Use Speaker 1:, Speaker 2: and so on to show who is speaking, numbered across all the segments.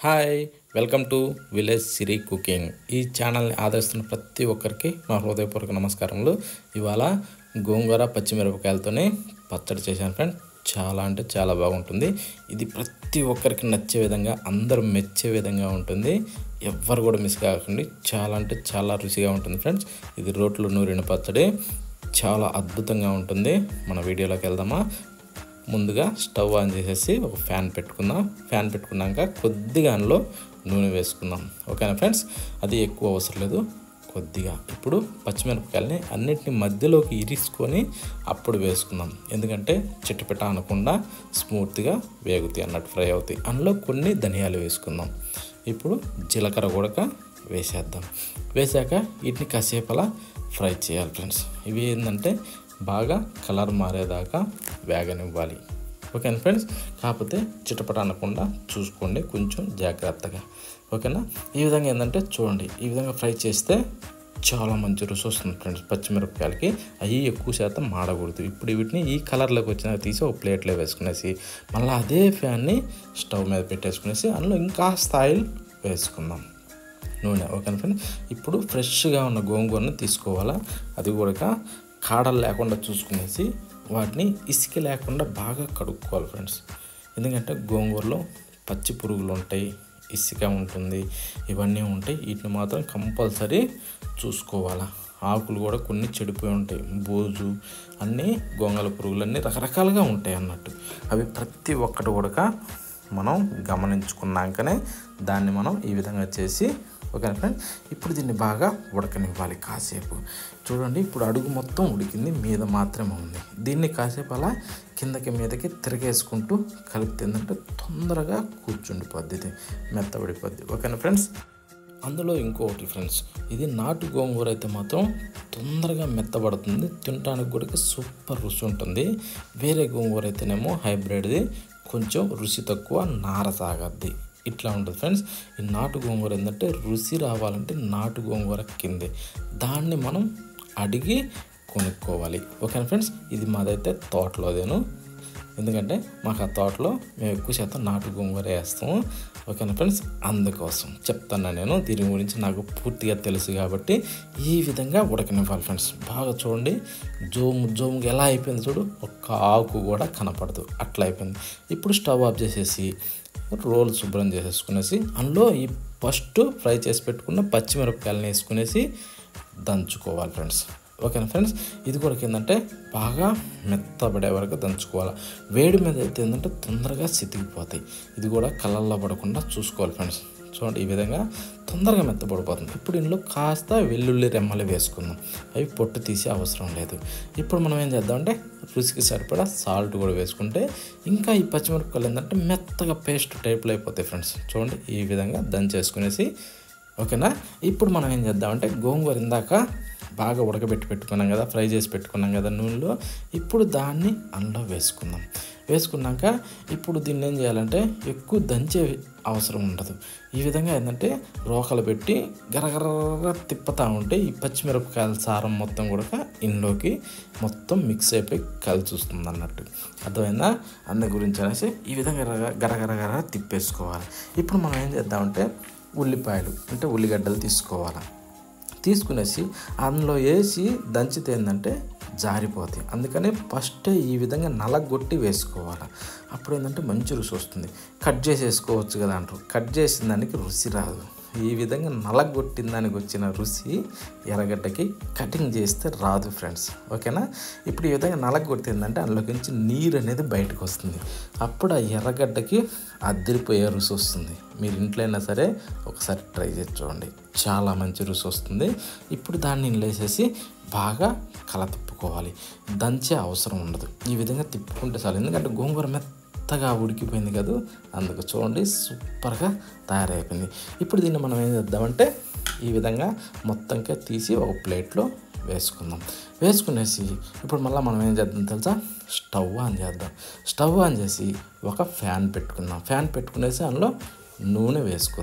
Speaker 1: hi welcome to village Siri cooking ఈ ఛానల్ని ఆదరిస్తున్న ప్రతి ఒక్కరికి మా హృదయపూర్వక నమస్కారములు ఇవాళ గోంగూర పచ్చిమిరపకాయలతోనే పచ్చడి చేశాను ఫ్రెండ్ చాలా అంటే చాలా బాగుంటుంది ఇది ప్రతి ఒక్కరికి నచ్చే విధంగా అందరూ మెచ్చే విధంగా ఉంటుంది ఎవ్వరు కూడా మిస్ కాకండి చాలా అంటే చాలా రుచిగా ఉంటుంది ఫ్రెండ్స్ ఇది రోట్లో నూరిన పచ్చడి చాలా అద్భుతంగా ఉంటుంది మన వీడియోలోకి వెళ్దామా ముందుగా స్టవ్ ఆన్ చేసేసి ఒక ఫ్యాన్ పెట్టుకుందాం ఫ్యాన్ పెట్టుకున్నాక కొద్దిగా అందులో నూనె వేసుకుందాం ఓకేనా ఫ్రెండ్స్ అది ఎక్కువ అవసరం లేదు కొద్దిగా ఇప్పుడు పచ్చిమిరపకాయలని అన్నిటిని మధ్యలోకి ఇరుసుకొని అప్పుడు వేసుకుందాం ఎందుకంటే చిట్టపిట్ట అనకుండా స్మూత్గా వేగుతాయి అన్నట్టు ఫ్రై అవుతాయి అందులో కొన్ని ధనియాలు వేసుకుందాం ఇప్పుడు జీలకర్ర కూడా వేసేద్దాం వేసాక వీటిని కాసేపు అలా ఫ్రై చేయాలి ఫ్రెండ్స్ ఇవి ఏంటంటే బాగా కలర్ మారేదాకా వేగనివ్వాలి ఓకేనా ఫ్రెండ్స్ కాకపోతే చిటపట అనకుండా చూసుకోండి కొంచెం జాగ్రత్తగా ఓకేనా ఈ విధంగా ఏంటంటే చూడండి ఈ విధంగా ఫ్రై చేస్తే చాలా మంచి రుచి వస్తుంది ఫ్రెండ్స్ పచ్చిమిరపకాయలకి అవి ఎక్కువ శాతం మాడకూడదు ఇప్పుడు వీటిని ఈ కలర్లోకి వచ్చినాక తీసి ఒక ప్లేట్లో వేసుకునేసి మళ్ళీ అదే ఫ్యాన్ని స్టవ్ మీద పెట్టేసుకునేసి అందులో ఇంకా ఆయిల్ వేసుకుందాం నూనె ఓకేనా ఫ్రెండ్స్ ఇప్పుడు ఫ్రెష్గా ఉన్న గోంగూరని తీసుకోవాలా అది కూడా కాడలు లేకుండా చూసుకునేసి వాటిని ఇసుక లేకుండా బాగా కడుక్కోవాలి ఫ్రెండ్స్ ఎందుకంటే గోంగూరలో పచ్చి పురుగులు ఉంటాయి ఇసుక ఉంటుంది ఇవన్నీ ఉంటాయి వీటిని మాత్రం కంపల్సరీ చూసుకోవాలా ఆకులు కూడా కొన్ని చెడిపోయి ఉంటాయి బోజు అన్నీ గొంగల పురుగులు అన్నీ రకరకాలుగా ఉంటాయి అన్నట్టు అవి ప్రతి ఒక్కటి కూడా మనం గమనించుకున్నాకనే దాన్ని మనం ఈ విధంగా చేసి ఓకేనా ఫ్రెండ్ ఇప్పుడు దీన్ని బాగా ఉడకనివ్వాలి కాసేపు చూడండి ఇప్పుడు అడుగు మొత్తం ఉడికింది మీద మాత్రమే ఉంది దీన్ని కాసేపు అలా కిందకి మీదకి తిరగేసుకుంటూ కలిపితే ఏంటంటే తొందరగా కూర్చుండిపోద్ది ఇది మెత్తబడిపోద్ది ఓకేనా ఫ్రెండ్స్ అందులో ఇంకొకటి ఫ్రెండ్స్ ఇది నాటు గోంగూర అయితే మాత్రం తొందరగా మెత్తబడుతుంది తినడానికి కూడా సూపర్ రుచి ఉంటుంది వేరే గోంగూర అయితేనేమో హైబ్రిడ్ది కొంచెం రుచి తక్కువ నార సాగద్ది ఇట్లా ఉంటుంది ఫ్రెండ్స్ ఈ నాటు గోంగూర ఏంటంటే రుచి రావాలంటే నాటు గోంగూర కిందే దాన్ని మనం అడిగి కొనుక్కోవాలి ఓకేనా ఫ్రెండ్స్ ఇది మాదైతే తోటలోదేను ఎందుకంటే మాకు ఆ తోటలో మేము ఎక్కువ శాతం నాటు గోంగూర వేస్తాము ఓకేనా ఫ్రెండ్స్ అందుకోసం చెప్తాను నేను దీని గురించి నాకు పూర్తిగా తెలుసు కాబట్టి ఈ విధంగా ఉడకనివ్వాలి ఫ్రెండ్స్ బాగా చూడండి జోము జోముగా ఎలా అయిపోయింది చూడు ఒక్క ఆకు కూడా కనపడదు అట్లా అయిపోయింది ఇప్పుడు స్టవ్ ఆఫ్ చేసేసి రోల్ శుభ్రం చేసేసుకునేసి అందులో ఈ ఫస్ట్ ఫ్రై చేసి పెట్టుకున్న పచ్చిమిరపకాయలని వేసుకునేసి దంచుకోవాలి ఫ్రెండ్స్ ఓకేనా ఫ్రెండ్స్ ఇది కూడా ఏంటంటే బాగా మెత్తబడే వరకు దంచుకోవాలి వేడి మీద అయితే ఏంటంటే తొందరగా సితికిపోతాయి ఇది కూడా కళ్ళల్లో పడకుండా చూసుకోవాలి ఫ్రెండ్స్ చూడండి ఈ విధంగా తొందరగా మెత్తబడిపోతుంది ఇప్పుడు ఇందులో కాస్త వెల్లుల్లి రెమ్మలు వేసుకుందాం అవి పొట్టు తీసే అవసరం లేదు ఇప్పుడు మనం ఏం చేద్దామంటే రుచికి సరిపడా సాల్ట్ కూడా వేసుకుంటే ఇంకా ఈ పచ్చిమిరపకాయలు ఏంటంటే మెత్తగా పేస్ట్ టైప్లో అయిపోతాయి ఫ్రెండ్స్ చూడండి ఈ విధంగా దంచేసుకునేసి ఓకేనా ఇప్పుడు మనం ఏం చేద్దామంటే గోంగూర ఇందాక బాగా ఉడకబెట్టి పెట్టుకున్నాం కదా ఫ్రై చేసి పెట్టుకున్నాం కదా నూనెలో ఇప్పుడు దాన్ని అందులో వేసుకుందాం వేసుకున్నాక ఇప్పుడు దీన్ని ఏం చేయాలంటే ఎక్కువ దంచే అవసరం ఉండదు ఈ విధంగా ఏంటంటే రోకలు పెట్టి గరగర తిప్పుతూ ఉంటే ఈ పచ్చిమిరపకాయల సారం మొత్తం కూడా ఇంట్లోకి మొత్తం మిక్స్ అయిపోయి కలిసి వస్తుంది అన్నట్టు అర్థమైందా అందు గురించి అనేసి ఈ విధంగా గరగరగర తిప్పేసుకోవాలి ఇప్పుడు మనం ఏం చేద్దామంటే ఉల్లిపాయలు అంటే ఉల్లిగడ్డలు తీసుకోవాలి తీసుకునేసి అందులో వేసి దంచితే ఏంటంటే జారిపోతాయి అందుకని ఫస్ట్ ఈ విధంగా నలగొట్టి వేసుకోవాలి అప్పుడు ఏంటంటే మంచి రుచి వస్తుంది కట్ చేసి వేసుకోవచ్చు కదా అంటారు కట్ చేసిన దానికి రుచి రాదు ఈ విధంగా నలగొట్టిన దానికి వచ్చిన రుచి ఎర్రగడ్డకి కటింగ్ చేస్తే రాదు ఫ్రెండ్స్ ఓకేనా ఇప్పుడు ఈ విధంగా నలగొట్టిందంటే అందులోకి నుంచి నీరు అనేది బయటకు వస్తుంది అప్పుడు ఆ ఎర్రగడ్డకి అద్దరిపోయే రుచి వస్తుంది మీరు ఇంట్లో అయినా సరే ఒకసారి ట్రై చేసి చూడండి చాలా మంచి రుచి వస్తుంది ఇప్పుడు దాన్ని వేసేసి బాగా కల తిప్పుకోవాలి దంచే అవసరం ఉండదు ఈ విధంగా తిప్పుకుంటే చాలు ఎందుకంటే గోంగూర మెత్తగా ఉడికిపోయింది కదా అందుకు చూడండి సూపర్గా తయారైపోయింది ఇప్పుడు దీన్ని మనం ఏం చేద్దామంటే ఈ విధంగా మొత్తంగా తీసి ఒక ప్లేట్లో వేసుకుందాం వేసుకునేసి ఇప్పుడు మళ్ళీ మనం ఏం చేద్దాం తెలుసా స్టవ్ ఆన్ చేద్దాం స్టవ్ ఆన్ చేసి ఒక ఫ్యాన్ పెట్టుకుందాం ఫ్యాన్ పెట్టుకునేసి అందులో నూనె వేసుకుందాం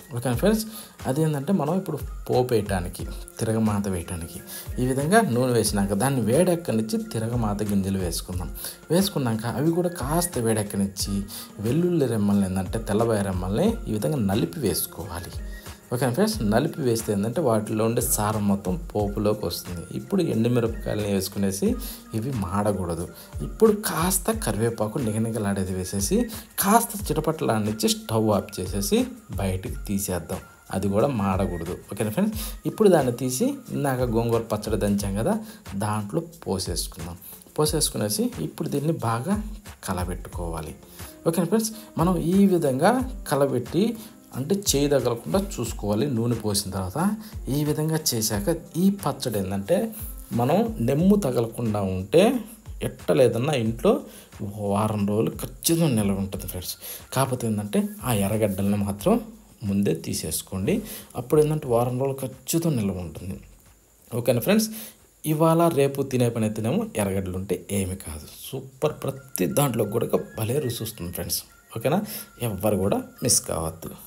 Speaker 1: ఓకే ఫ్రెండ్స్ అదేంటంటే మనం ఇప్పుడు పోపు వేయటానికి తిరగమాత వేయటానికి ఈ విధంగా నూనె వేసినాక దాన్ని వేడెక్కనిచ్చి తిరగమాత గింజలు వేసుకుందాం వేసుకున్నాక అవి కూడా కాస్త వేడెక్కనిచ్చి వెల్లుల్లి రెమ్మల్ని ఏంటంటే తెల్లబాయ రెమ్మల్ని ఈ విధంగా నలిపి వేసుకోవాలి ఓకే ఫ్రెండ్స్ నలిపి వేస్తే ఏంటంటే వాటిలో ఉండే సారం మొత్తం పోపులోకి వస్తుంది ఇప్పుడు ఎండుమిరపకాయలని వేసుకునేసి ఇవి మాడకూడదు ఇప్పుడు కాస్త కరివేపాకు నిగనిగలాడేది వేసేసి కాస్త చిటపట్లాడినిచ్చి స్టవ్ ఆఫ్ చేసేసి బయటికి తీసేద్దాం అది కూడా మాడకూడదు ఓకేనా ఫ్రెండ్స్ ఇప్పుడు దాన్ని తీసి ఇందాక గోంగూర పచ్చడి దంచాం కదా దాంట్లో పోసేసుకుందాం పోసేసుకునేసి ఇప్పుడు దీన్ని బాగా కలబెట్టుకోవాలి ఓకేనా ఫ్రెండ్స్ మనం ఈ విధంగా కలబెట్టి అంటే చేయి తగలకుండా చూసుకోవాలి నూనె పోసిన తర్వాత ఈ విధంగా చేశాక ఈ పచ్చడి ఏంటంటే మనం నెమ్ము తగలకుండా ఉంటే ఎట్ట లేదన్నా ఇంట్లో వారం రోజులు ఖచ్చితంగా నిల్వ ఉంటుంది ఫ్రెండ్స్ కాకపోతే ఏంటంటే ఆ ఎర్రగడ్డల్ని మాత్రం ముందే తీసేసుకోండి అప్పుడు ఏంటంటే వారం రోజులు ఖచ్చితంగా నిల్వ ఉంటుంది ఓకేనా ఫ్రెండ్స్ ఇవాళ రేపు తినే పని తినేమో ఎర్రగడ్డలు ఉంటే ఏమి కాదు సూపర్ ప్రతి దాంట్లో కూడా భలే రుచి వస్తుంది ఫ్రెండ్స్ ఓకేనా ఎవ్వరు కూడా మిస్ కావద్దు